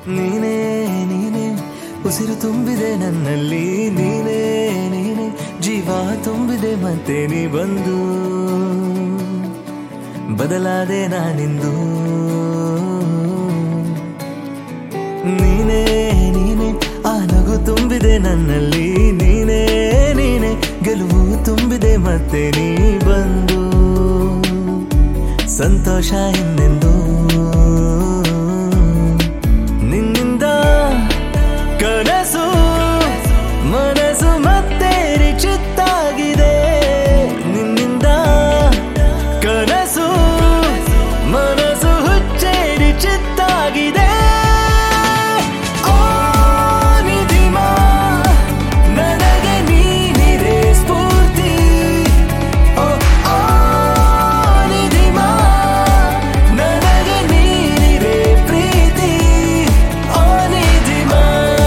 ನೀನೇ ನೀನೇ ಉಸಿರು ತುಂಬಿದೆ ನನ್ನಲ್ಲಿ ನೀನೇ ನೀನೇ ಜೀವ ತುಂಬಿದೆ ಮತ್ತೆ ನೀ ಬಂದು ಬದಲಾದೆ ನಾನಿಂದು ನೀನೇ ನೀನೇ ಆ ನಗು ತುಂಬಿದೆ ನನ್ನಲ್ಲಿ ನೀನೇ ನೀನೇ ಗೆಲುವು ತುಂಬಿದೆ ಮತ್ತೆ ನೀ ಬಂದು ಸಂತೋಷ ಇನ್ನೆಂದು ನಿನ್ನಿಂದ ಕನಸು ಮನಸ್ಸು ಮತ್ತೆ ಚಿತ್ತಾಗಿದೆ ನಿನ್ನಿಂದ ಕನಸು ಮನಸ್ಸು ಹುಚ್ಚೇರಿ ಚಿತ್ತಾಗಿದೆ ಓ ನಿಧಿಮಾ ನನಗೆ ನೀನಿದೆ ಸ್ಫೂರ್ತಿ ಓ ಓ ನಿಧಿಮಾ ನನಗೆ ನೀನಿದೆ ಪ್ರೀತಿ ಓ ನಿಧಿಮಾ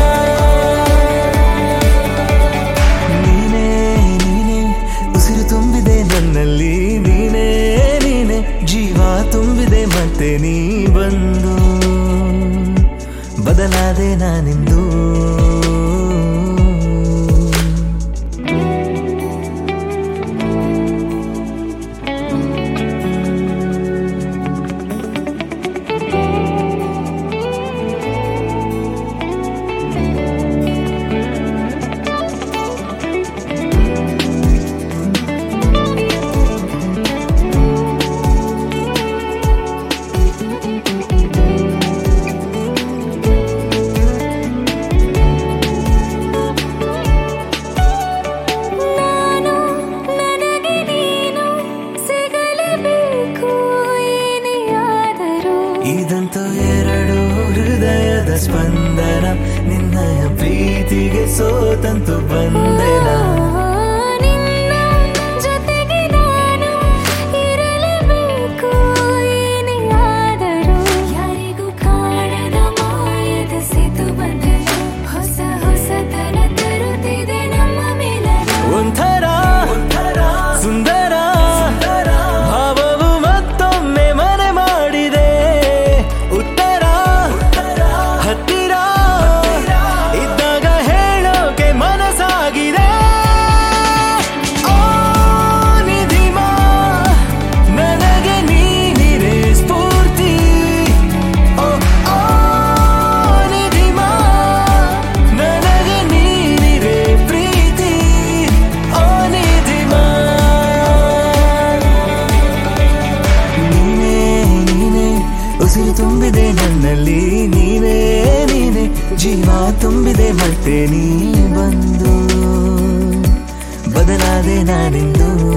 ನೀನೇ ನೀನೇ ಉಸಿರು ತುಂಬಿದೆ ನನ್ನಲ್ಲಿ ನೀನೇ ನೀನೇ ಜೀವ ತುಂಬಿದೆ ಮತ್ತೆ ನೀ ಬಂದು ಬದಲಾದೆ ನಾನಿಂದು ನಾನು ನನಗೆ ನೀನು ಸಿಗಲೇಬೇಕು ಏನೇ ಆದರೂ ಇದಂತೂ ಎರಡು ಹೃದಯದ ಸ್ಪಂದನ ನಿನ್ನಯ ಪ್ರೀತಿಗೆ ಸೋತಂತು ಬಂದೆನ ನಿನ್ನ ಜೊತೆಗೆ ನಾನು ಇರಲೇಬೇಕು ಏನೇ ಆದರೂ ಯಾರಿಗೂ ಕಾಣದ ಮಾಯದ ಸೇತು ಬಂಧನ ಹೊಸ ಹೊಸತನ ತರುತ್ತಿದೆ ನಮ್ಮ ಮೇಲನ ಒಂಥರ ಸುಂದರ ಭಾವವು ಮತ್ತೊಮ್ಮೆ ಮನೆ ಮಾಡಿದೆ ಉತ್ತರ ಹತ್ತಿರ ಇದ್ದಾಗ ಹೇಳೋಕೆ ಮನಸ್ಸಾಗಿದೆ ಓ ನಿಧಿಮಾ ನನಗೆ ನೀನಿರೆ ಸ್ಫೂರ್ತಿ ಓ ಓ ನಿಧಿಮಾ ನನಗೆ ನೀನಿರೆ ಪ್ರೀತಿ ಓ ನಿಧಿಮಾ ನೀನೇ ನೀನೇ ಉಸಿರು ತುಂಬಿದೆ ನನ್ನಲ್ಲಿ ನೀನೇ ನೀನೇ ಜೀವ ತುಂಬಿದೆ ಮತ್ತೆ ನೀ ಬಂದು ಬದಲಾದೆ ನಾನಿಂದು